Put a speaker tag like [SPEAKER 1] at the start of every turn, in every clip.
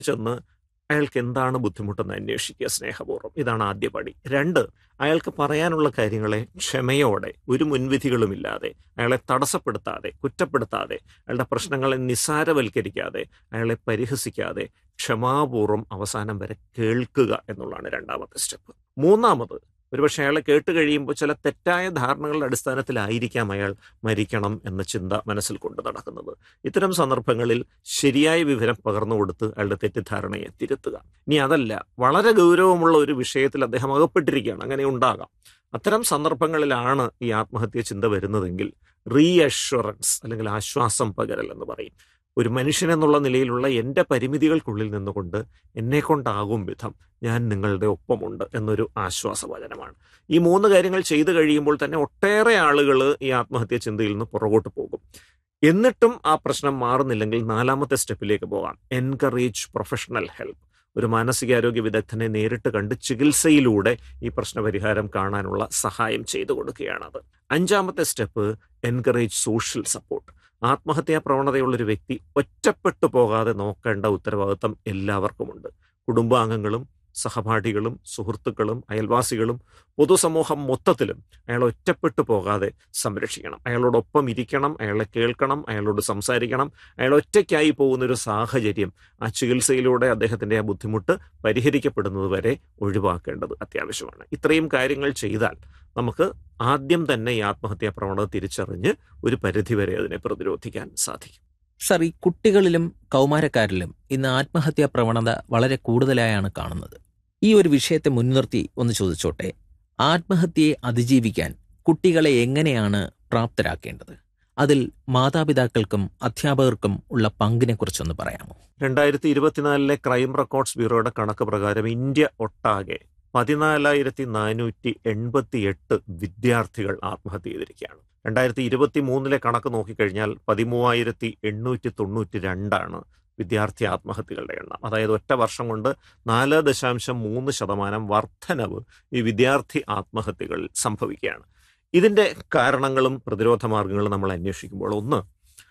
[SPEAKER 1] ചെന്ന് അയാൾക്ക് എന്താണ് ബുദ്ധിമുട്ടെന്ന് അന്വേഷിക്കുക സ്നേഹപൂർവ്വം ഇതാണ് ആദ്യ പടി രണ്ട് അയാൾക്ക് പറയാനുള്ള കാര്യങ്ങളെ ക്ഷമയോടെ ഒരു മുൻവിധികളുമില്ലാതെ അയാളെ തടസ്സപ്പെടുത്താതെ കുറ്റപ്പെടുത്താതെ അയാളുടെ പ്രശ്നങ്ങളെ നിസ്സാരവൽക്കരിക്കാതെ അയാളെ പരിഹസിക്കാതെ ക്ഷമാപൂർവ്വം അവസാനം വരെ കേൾക്കുക എന്നുള്ളതാണ് രണ്ടാമത്തെ സ്റ്റെപ്പ് മൂന്നാമത് ഒരുപക്ഷെ അയാളെ കേട്ട് കഴിയുമ്പോൾ ചില തെറ്റായ ധാരണകളുടെ അടിസ്ഥാനത്തിലായിരിക്കാം അയാൾ മരിക്കണം എന്ന ചിന്ത മനസ്സിൽ കൊണ്ട് നടക്കുന്നത് ഇത്തരം സന്ദർഭങ്ങളിൽ ശരിയായ വിവരം പകർന്നു കൊടുത്ത് അയാളുടെ തെറ്റിദ്ധാരണയെ തിരുത്തുക ഇനി അതല്ല വളരെ ഗൗരവമുള്ള ഒരു വിഷയത്തിൽ അദ്ദേഹം അകപ്പെട്ടിരിക്കുകയാണ് അങ്ങനെ ഉണ്ടാകാം അത്തരം സന്ദർഭങ്ങളിലാണ് ഈ ആത്മഹത്യ ചിന്ത വരുന്നതെങ്കിൽ റീഅഷുറൻസ് അല്ലെങ്കിൽ ആശ്വാസം പകരൽ എന്ന് പറയും ഒരു മനുഷ്യൻ എന്നുള്ള നിലയിലുള്ള എൻ്റെ പരിമിതികൾക്കുള്ളിൽ നിന്നുകൊണ്ട് എന്നെ കൊണ്ടാകും വിധം ഞാൻ നിങ്ങളുടെ ഒപ്പമുണ്ട് എന്നൊരു ആശ്വാസവചനമാണ് ഈ മൂന്ന് കാര്യങ്ങൾ ചെയ്തു കഴിയുമ്പോൾ തന്നെ ഒട്ടേറെ ആളുകൾ ഈ ആത്മഹത്യ ചിന്തയിൽ നിന്ന് പുറകോട്ട് പോകും എന്നിട്ടും ആ പ്രശ്നം മാറുന്നില്ലെങ്കിൽ നാലാമത്തെ സ്റ്റെപ്പിലേക്ക് പോകാം എൻകറേജ് പ്രൊഫഷണൽ ഹെൽപ്പ് ഒരു മാനസികാരോഗ്യ വിദഗ്ധനെ നേരിട്ട് കണ്ട് ചികിത്സയിലൂടെ ഈ പ്രശ്നപരിഹാരം കാണാനുള്ള സഹായം ചെയ്തു കൊടുക്കുകയാണത് അഞ്ചാമത്തെ സ്റ്റെപ്പ് എൻകറേജ് സോഷ്യൽ സപ്പോർട്ട് ആത്മഹത്യാ പ്രവണതയുള്ളൊരു വ്യക്തി ഒറ്റപ്പെട്ടു പോകാതെ നോക്കേണ്ട ഉത്തരവാദിത്തം എല്ലാവർക്കുമുണ്ട് കുടുംബാംഗങ്ങളും സഹപാഠികളും സുഹൃത്തുക്കളും അയൽവാസികളും പൊതുസമൂഹം മൊത്തത്തിലും അയാൾ ഒറ്റപ്പെട്ടു പോകാതെ സംരക്ഷിക്കണം അയാളോടൊപ്പം ഇരിക്കണം അയാളെ കേൾക്കണം അയാളോട് സംസാരിക്കണം അയാൾ ഒറ്റയ്ക്കായി പോകുന്നൊരു സാഹചര്യം ആ ചികിത്സയിലൂടെ അദ്ദേഹത്തിൻ്റെ ആ ബുദ്ധിമുട്ട് പരിഹരിക്കപ്പെടുന്നത് വരെ ഒഴിവാക്കേണ്ടത് അത്യാവശ്യമാണ് ഇത്രയും കാര്യങ്ങൾ ചെയ്താൽ നമുക്ക് ആദ്യം തന്നെ ഈ ആത്മഹത്യാ പ്രവണത തിരിച്ചറിഞ്ഞ് ഒരു പരിധിവരെ അതിനെ പ്രതിരോധിക്കാൻ സാധിക്കും
[SPEAKER 2] സർ ഈ കുട്ടികളിലും കൗമാരക്കാരിലും ഇന്ന് ആത്മഹത്യാ പ്രവണത വളരെ കൂടുതലായാണ് കാണുന്നത് ഈ ഒരു വിഷയത്തെ മുൻനിർത്തി ഒന്ന് ചോദിച്ചോട്ടെ ആത്മഹത്യയെ അതിജീവിക്കാൻ കുട്ടികളെ എങ്ങനെയാണ് പ്രാപ്തരാക്കേണ്ടത് അതിൽ മാതാപിതാക്കൾക്കും അധ്യാപകർക്കും ഉള്ള പങ്കിനെ കുറിച്ചൊന്ന് പറയാമോ
[SPEAKER 1] രണ്ടായിരത്തി ഇരുപത്തിനാലിലെ ക്രൈം റെക്കോർഡ്സ് ബ്യൂറോയുടെ കണക്ക് പ്രകാരം ഇന്ത്യ ഒട്ടാകെ പതിനാലായിരത്തി നാനൂറ്റി എൺപത്തി എട്ട് വിദ്യാർത്ഥികൾ ആത്മഹത്യ ചെയ്തിരിക്കുകയാണ് രണ്ടായിരത്തി ഇരുപത്തി മൂന്നിലെ കണക്ക് നോക്കിക്കഴിഞ്ഞാൽ പതിമൂവായിരത്തി എണ്ണൂറ്റി തൊണ്ണൂറ്റി രണ്ടാണ് വിദ്യാർത്ഥി ആത്മഹത്യകളുടെ എണ്ണം അതായത് ഒറ്റ വർഷം കൊണ്ട് നാല് ദശാംശം മൂന്ന് ശതമാനം വർധനവ് ഈ വിദ്യാർത്ഥി ആത്മഹത്യകളിൽ സംഭവിക്കുകയാണ് ഇതിൻ്റെ കാരണങ്ങളും പ്രതിരോധ മാർഗങ്ങളും നമ്മൾ അന്വേഷിക്കുമ്പോൾ ഒന്ന്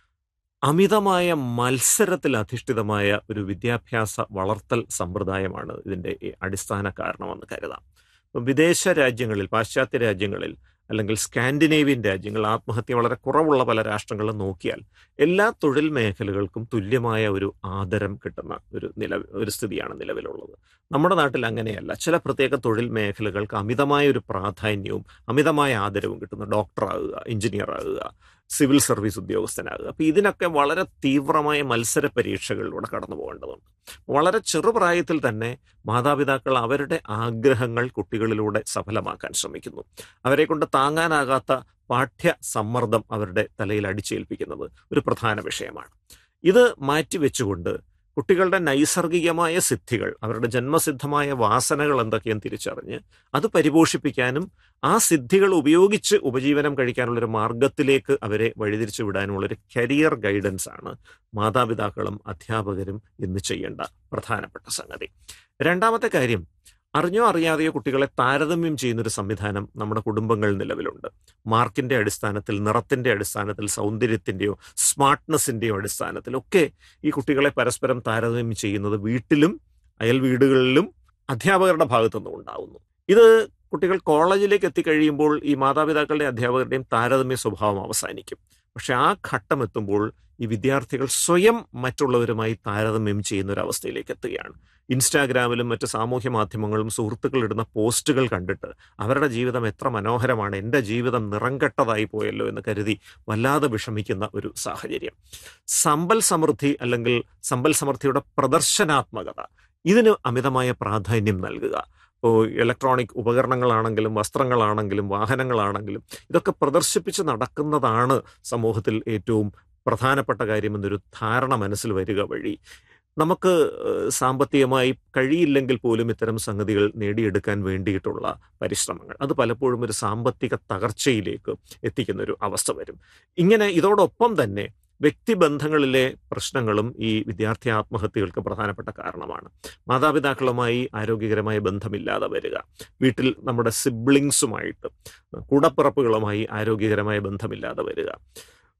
[SPEAKER 1] അമിതമായ മത്സരത്തിൽ അധിഷ്ഠിതമായ ഒരു വിദ്യാഭ്യാസ വളർത്തൽ സമ്പ്രദായമാണ് ഇതിൻ്റെ ഈ അടിസ്ഥാന കാരണമെന്ന് കരുതാം ഇപ്പം വിദേശ രാജ്യങ്ങളിൽ പാശ്ചാത്യ രാജ്യങ്ങളിൽ അല്ലെങ്കിൽ സ്കാൻഡിനേവിയൻ രാജ്യങ്ങൾ ആത്മഹത്യ വളരെ കുറവുള്ള പല രാഷ്ട്രങ്ങളും നോക്കിയാൽ എല്ലാ തൊഴിൽ മേഖലകൾക്കും തുല്യമായ ഒരു ആദരം കിട്ടുന്ന ഒരു നില ഒരു സ്ഥിതിയാണ് നിലവിലുള്ളത് നമ്മുടെ നാട്ടിൽ അങ്ങനെയല്ല ചില പ്രത്യേക തൊഴിൽ മേഖലകൾക്ക് അമിതമായ ഒരു പ്രാധാന്യവും അമിതമായ ആദരവും കിട്ടുന്നു ഡോക്ടറാകുക എഞ്ചിനീയർ ആകുക സിവിൽ സർവീസ് ഉദ്യോഗസ്ഥനാകുക അപ്പോൾ ഇതിനൊക്കെ വളരെ തീവ്രമായ മത്സര പരീക്ഷകളിലൂടെ കടന്നു പോകേണ്ടതുണ്ട് വളരെ ചെറുപ്രായത്തിൽ തന്നെ മാതാപിതാക്കൾ അവരുടെ ആഗ്രഹങ്ങൾ കുട്ടികളിലൂടെ സഫലമാക്കാൻ ശ്രമിക്കുന്നു അവരെ കൊണ്ട് താങ്ങാനാകാത്ത പാഠ്യ സമ്മർദ്ദം അവരുടെ തലയിൽ അടിച്ചേൽപ്പിക്കുന്നത് ഒരു പ്രധാന വിഷയമാണ് ഇത് മാറ്റിവെച്ചുകൊണ്ട് കുട്ടികളുടെ നൈസർഗികമായ സിദ്ധികൾ അവരുടെ ജന്മസിദ്ധമായ വാസനകൾ എന്തൊക്കെയെന്ന് തിരിച്ചറിഞ്ഞ് അത് പരിപോഷിപ്പിക്കാനും ആ സിദ്ധികൾ ഉപയോഗിച്ച് ഉപജീവനം കഴിക്കാനുള്ളൊരു മാർഗത്തിലേക്ക് അവരെ വഴിതിരിച്ചു വിടാനുമുള്ളൊരു കരിയർ ഗൈഡൻസ് ആണ് മാതാപിതാക്കളും അധ്യാപകരും ഇന്ന് ചെയ്യേണ്ട പ്രധാനപ്പെട്ട സംഗതി രണ്ടാമത്തെ കാര്യം അറിഞ്ഞോ അറിയാതെയോ കുട്ടികളെ താരതമ്യം ചെയ്യുന്നൊരു സംവിധാനം നമ്മുടെ കുടുംബങ്ങളിൽ നിലവിലുണ്ട് മാർക്കിന്റെ അടിസ്ഥാനത്തിൽ നിറത്തിന്റെ അടിസ്ഥാനത്തിൽ സൗന്ദര്യത്തിന്റെയോ സ്മാർട്ട്നെസ്സിന്റെയോ അടിസ്ഥാനത്തിലൊക്കെ ഈ കുട്ടികളെ പരസ്പരം താരതമ്യം ചെയ്യുന്നത് വീട്ടിലും അയൽ വീടുകളിലും അധ്യാപകരുടെ ഭാഗത്തുനിന്നും ഉണ്ടാവുന്നു ഇത് കുട്ടികൾ കോളേജിലേക്ക് എത്തിക്കഴിയുമ്പോൾ ഈ മാതാപിതാക്കളുടെ അധ്യാപകരുടെയും താരതമ്യ സ്വഭാവം അവസാനിക്കും പക്ഷെ ആ ഘട്ടം എത്തുമ്പോൾ ഈ വിദ്യാർത്ഥികൾ സ്വയം മറ്റുള്ളവരുമായി താരതമ്യം ചെയ്യുന്ന ഒരു അവസ്ഥയിലേക്ക് എത്തുകയാണ് ഇൻസ്റ്റാഗ്രാമിലും മറ്റ് സാമൂഹ്യ മാധ്യമങ്ങളും സുഹൃത്തുക്കൾ ഇടുന്ന പോസ്റ്റുകൾ കണ്ടിട്ട് അവരുടെ ജീവിതം എത്ര മനോഹരമാണ് എൻ്റെ ജീവിതം നിറംകെട്ടതായി പോയല്ലോ എന്ന് കരുതി വല്ലാതെ വിഷമിക്കുന്ന ഒരു സാഹചര്യം സമ്പൽ സമൃദ്ധി അല്ലെങ്കിൽ സമ്പൽ സമൃദ്ധിയുടെ പ്രദർശനാത്മകത ഇതിന് അമിതമായ പ്രാധാന്യം നൽകുക ഇപ്പോൾ ഇലക്ട്രോണിക് ഉപകരണങ്ങളാണെങ്കിലും വസ്ത്രങ്ങളാണെങ്കിലും വാഹനങ്ങളാണെങ്കിലും ഇതൊക്കെ പ്രദർശിപ്പിച്ച് നടക്കുന്നതാണ് സമൂഹത്തിൽ ഏറ്റവും പ്രധാനപ്പെട്ട കാര്യമെന്നൊരു ധാരണ മനസ്സിൽ വരിക വഴി നമുക്ക് സാമ്പത്തികമായി കഴിയില്ലെങ്കിൽ പോലും ഇത്തരം സംഗതികൾ നേടിയെടുക്കാൻ വേണ്ടിയിട്ടുള്ള പരിശ്രമങ്ങൾ അത് പലപ്പോഴും ഒരു സാമ്പത്തിക തകർച്ചയിലേക്ക് എത്തിക്കുന്ന ഒരു അവസ്ഥ വരും ഇങ്ങനെ ഇതോടൊപ്പം തന്നെ വ്യക്തിബന്ധങ്ങളിലെ പ്രശ്നങ്ങളും ഈ വിദ്യാർത്ഥി ആത്മഹത്യകൾക്ക് പ്രധാനപ്പെട്ട കാരണമാണ് മാതാപിതാക്കളുമായി ആരോഗ്യകരമായ ബന്ധമില്ലാതെ വരിക വീട്ടിൽ നമ്മുടെ സിബ്ലിങ്സുമായിട്ട് കൂടപ്പിറപ്പുകളുമായി ആരോഗ്യകരമായ ബന്ധമില്ലാതെ വരിക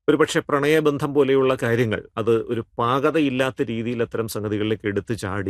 [SPEAKER 1] ഒരുപക്ഷെ പ്രണയബന്ധം പോലെയുള്ള കാര്യങ്ങൾ അത് ഒരു പാകതയില്ലാത്ത രീതിയിൽ അത്തരം സംഗതികളിലേക്ക് എടുത്തു ചാടി